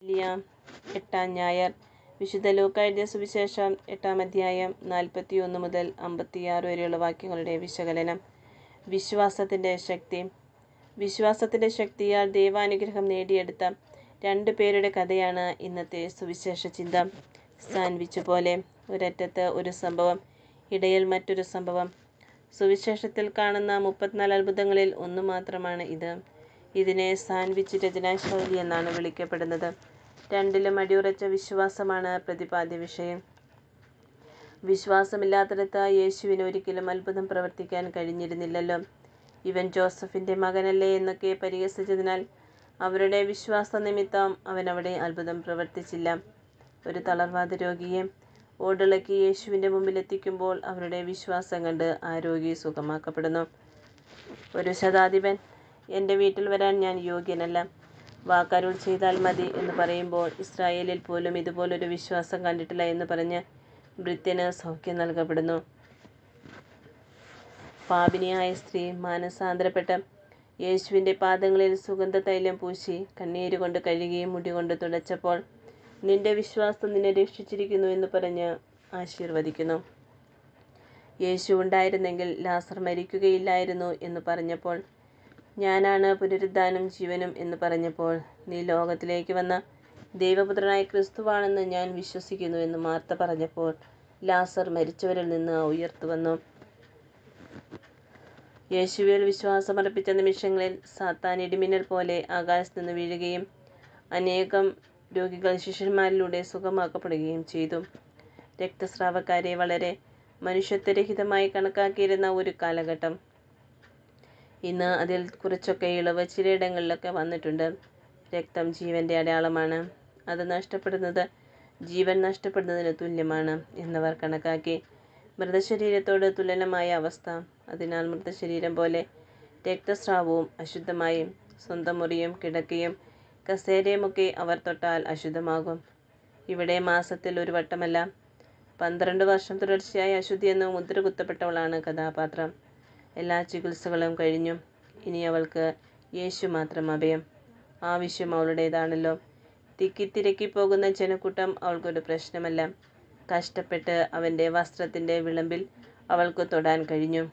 വലിയ എട്ടാം ഞായർ വിശുദ്ധ ലൂക്ക എഴുതിയ സുവിശേഷം എട്ടാം അധ്യായം നാൽപ്പത്തിയൊന്ന് മുതൽ അമ്പത്തിയാറ് വരെയുള്ള വാക്യങ്ങളുടെ വിശകലനം വിശ്വാസത്തിൻ്റെ ശക്തി വിശ്വാസത്തിൻ്റെ ശക്തിയാൽ ദൈവാനുഗ്രഹം നേടിയെടുത്ത രണ്ട് പേരുടെ കഥയാണ് ഇന്നത്തെ സുവിശേഷ ചിന്ത സാൻഡ്വിച്ച് പോലെ ഒരറ്റത്ത് ഒരു സംഭവം ഇടയിൽ മറ്റൊരു സംഭവം സുവിശേഷത്തിൽ കാണുന്ന മുപ്പത്തിനാല് അത്ഭുതങ്ങളിൽ ഒന്ന് മാത്രമാണ് ഇത് ഇതിനെ സാൻഡ്വിച്ച് രചനാശൈലി എന്നാണ് വിളിക്കപ്പെടുന്നത് രണ്ടിലും അടിയുറച്ച വിശ്വാസമാണ് പ്രതിപാദ്യ വിഷയം വിശ്വാസമില്ലാത്തിടത്ത് യേശുവിന് ഒരിക്കലും അത്ഭുതം പ്രവർത്തിക്കാൻ കഴിഞ്ഞിരുന്നില്ലല്ലോ ഇവൻ ജോസഫിൻ്റെ മകനല്ലേ എന്നൊക്കെ പരിഹസിച്ചതിനാൽ അവരുടെ വിശ്വാസ നിമിത്തം അവൻ അവിടെ അത്ഭുതം പ്രവർത്തിച്ചില്ല ഒരു തളർവാദ രോഗിയെ ഓടിളക്കി യേശുവിൻ്റെ മുമ്പിൽ എത്തിക്കുമ്പോൾ അവരുടെ വിശ്വാസം കണ്ട് ആ രോഗി സുഖമാക്കപ്പെടുന്നു ഒരു ശതാധിപൻ എൻ്റെ വീട്ടിൽ വരാൻ ഞാൻ യോഗ്യനല്ല വാക്കരുൾ ചെയ്താൽ മതി എന്ന് പറയുമ്പോൾ ഇസ്രായേലിൽ പോലും ഇതുപോലൊരു വിശ്വാസം കണ്ടിട്ടില്ല എന്ന് പറഞ്ഞ് ഭൃത്യന് സൗഖ്യം നൽകപ്പെടുന്നു പാപിനിയായ സ്ത്രീ മാനസാന്തരപ്പെട്ട് യേശുവിൻ്റെ പാദങ്ങളിൽ സുഗന്ധ തൈലം പൂശി കണ്ണീര് കൊണ്ട് കഴുകിയും മുടി കൊണ്ട് തുടച്ചപ്പോൾ നിന്റെ വിശ്വാസം നിന്നെ രക്ഷിച്ചിരിക്കുന്നു എന്ന് പറഞ്ഞ് ആശീർവദിക്കുന്നു യേശു ഉണ്ടായിരുന്നെങ്കിൽ ലാസർ മരിക്കുകയില്ലായിരുന്നു എന്ന് പറഞ്ഞപ്പോൾ ഞാനാണ് പുനരുദ്ധാനം ജീവനും എന്ന് പറഞ്ഞപ്പോൾ നീ ലോകത്തിലേക്ക് വന്ന ദൈവപുത്രനായ ക്രിസ്തുവാണെന്ന് ഞാൻ വിശ്വസിക്കുന്നു എന്ന് മാർത്ത പറഞ്ഞപ്പോൾ ലാസർ മരിച്ചവരിൽ നിന്ന് ഉയർത്തു വന്നു യേശുവിൽ വിശ്വാസമർപ്പിച്ച നിമിഷങ്ങളിൽ സാത്താൻ ഇടിമിന്നൽ പോലെ ആകാശത്ത് നിന്ന് വീഴുകയും അനേകം രോഗികൾ ശിഷ്യന്മാരിലൂടെ സുഖമാക്കപ്പെടുകയും ചെയ്തു രക്തസ്രാവക്കാരെ വളരെ മനുഷ്യത്വരഹിതമായി കണക്കാക്കിയിരുന്ന ഒരു കാലഘട്ടം ഇന്ന് അതിൽ കുറച്ചൊക്കെ ഇളവ് ചിലയിടങ്ങളിലൊക്കെ വന്നിട്ടുണ്ട് രക്തം ജീവൻ്റെ അടയാളമാണ് അത് നഷ്ടപ്പെടുന്നത് ജീവൻ നഷ്ടപ്പെടുന്നതിന് തുല്യമാണ് എന്നവർ കണക്കാക്കി മൃതശരീരത്തോട് തുലനമായ അവസ്ഥ അതിനാൽ മൃതശരീരം പോലെ രക്തസ്രാവവും അശുദ്ധമായും സ്വന്തം മുറിയും കിടക്കയും കസേരയുമൊക്കെ അവർ തൊട്ടാൽ അശുദ്ധമാകും ഇവിടെ മാസത്തിൽ ഒരു വട്ടമല്ല പന്ത്രണ്ട് വർഷം തുടർച്ചയായി അശുദ്ധിയെന്ന് മുദ്ര കുത്തപ്പെട്ടവളാണ് കഥാപാത്രം എല്ലാ ചികിത്സകളും കഴിഞ്ഞു ഇനി അവൾക്ക് യേശു മാത്രം അഭയം ആവശ്യം അവളുടേതാണല്ലോ തിക്കിത്തിരക്കി പോകുന്ന ജനക്കൂട്ടം അവൾക്കൊരു പ്രശ്നമല്ല കഷ്ടപ്പെട്ട് അവൻ്റെ വസ്ത്രത്തിൻ്റെ വിളമ്പിൽ അവൾക്ക് തൊടാൻ കഴിഞ്ഞു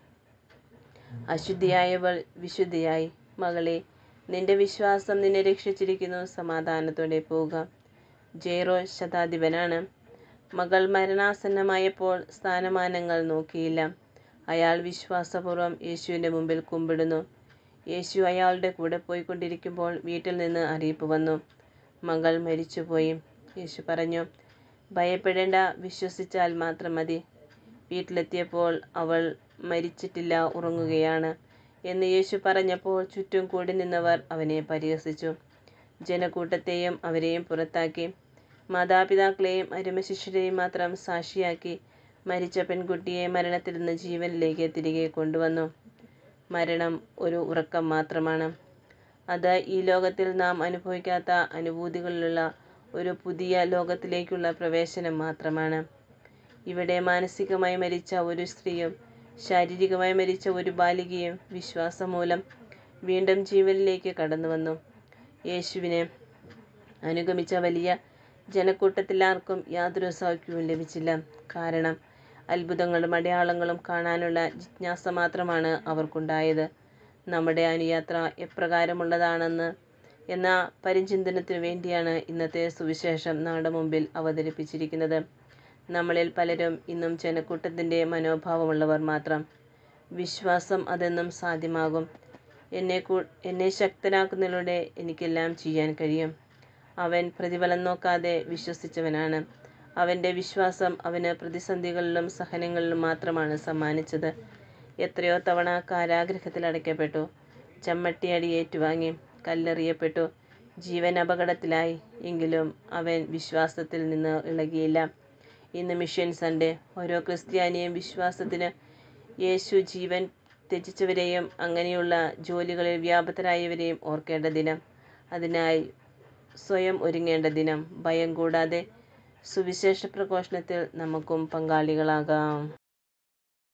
അശുദ്ധിയായവൾ വിശുദ്ധിയായി മകളെ നിന്റെ വിശ്വാസം നിന്നെ രക്ഷിച്ചിരിക്കുന്നു സമാധാനത്തോടെ പോവുക ജെയ്റോ ശതാധിപനാണ് മകൾ മരണാസന്നമായപ്പോൾ സ്ഥാനമാനങ്ങൾ നോക്കിയില്ല അയാൾ വിശ്വാസപൂർവ്വം യേശുവിൻ്റെ മുമ്പിൽ കുമ്പിടുന്നു യേശു അയാളുടെ കൂടെ പോയിക്കൊണ്ടിരിക്കുമ്പോൾ വീട്ടിൽ നിന്ന് അറിയിപ്പ് വന്നു മകൾ മരിച്ചുപോയി യേശു പറഞ്ഞു ഭയപ്പെടേണ്ട വിശ്വസിച്ചാൽ മാത്രം മതി വീട്ടിലെത്തിയപ്പോൾ അവൾ മരിച്ചിട്ടില്ല ഉറങ്ങുകയാണ് എന്ന് യേശു പറഞ്ഞപ്പോൾ ചുറ്റും കൂടി നിന്നവർ അവനെ പരിഹസിച്ചു ജനക്കൂട്ടത്തെയും അവരെയും പുറത്താക്കി മാതാപിതാക്കളെയും അരുമശിഷ്യരെയും മാത്രം സാക്ഷിയാക്കി മരിച്ച പെൺകുട്ടിയെ മരണത്തിൽ നിന്ന് ജീവനിലേക്ക് തിരികെ കൊണ്ടുവന്നു മരണം ഒരു ഉറക്കം മാത്രമാണ് അത് ഈ ലോകത്തിൽ നാം അനുഭവിക്കാത്ത അനുഭൂതികളിലുള്ള ഒരു പുതിയ ലോകത്തിലേക്കുള്ള പ്രവേശനം മാത്രമാണ് ഇവിടെ മാനസികമായി മരിച്ച ഒരു സ്ത്രീയും ശാരീരികമായി മരിച്ച ഒരു ബാലികയും വിശ്വാസം മൂലം വീണ്ടും ജീവനിലേക്ക് കടന്നു വന്നു യേശുവിനെ അനുഗമിച്ച വലിയ ജനക്കൂട്ടത്തിൽ ആർക്കും യാതൊരു സൗഖ്യവും ലഭിച്ചില്ല കാരണം അത്ഭുതങ്ങളും അടയാളങ്ങളും കാണാനുള്ള ജിജ്ഞാസ മാത്രമാണ് അവർക്കുണ്ടായത് നമ്മുടെ അനുയാത്ര എപ്രകാരമുള്ളതാണെന്ന് എന്ന പരിചിന്തനത്തിനു വേണ്ടിയാണ് ഇന്നത്തെ സുവിശേഷം നമ്മുടെ മുമ്പിൽ അവതരിപ്പിച്ചിരിക്കുന്നത് നമ്മളിൽ പലരും ഇന്നും ജനക്കൂട്ടത്തിൻ്റെ മനോഭാവമുള്ളവർ മാത്രം വിശ്വാസം അതെന്നും സാധ്യമാകും എന്നെ കൂ എന്നെ ശക്തനാക്കുന്നതിലൂടെ എനിക്കെല്ലാം ചെയ്യാൻ കഴിയും അവൻ പ്രതിഫലം നോക്കാതെ വിശ്വസിച്ചവനാണ് അവൻ്റെ വിശ്വാസം അവന് പ്രതിസന്ധികളിലും സഹനങ്ങളിലും മാത്രമാണ് സമ്മാനിച്ചത് എത്രയോ തവണ കാരാഗ്രഹത്തിൽ അടയ്ക്കപ്പെട്ടു ചമ്മട്ടിയടി ഏറ്റുവാങ്ങി കല്ലെറിയപ്പെട്ടു ജീവൻ അപകടത്തിലായി എങ്കിലും അവൻ വിശ്വാസത്തിൽ നിന്ന് ഇളകിയില്ല ഇന്ന് മിഷൻ സൺഡേ ഓരോ ക്രിസ്ത്യാനിയും വിശ്വാസത്തിന് യേശു ജീവൻ ത്യജിച്ചവരെയും അങ്ങനെയുള്ള ജോലികളിൽ വ്യാപൃതരായവരെയും ഓർക്കേണ്ട ദിനം അതിനായി സ്വയം ഒരുങ്ങേണ്ട ദിനം ഭയം കൂടാതെ സുവിശേഷ പ്രഘോഷണത്തിൽ നമുക്കും പങ്കാളികളാകാം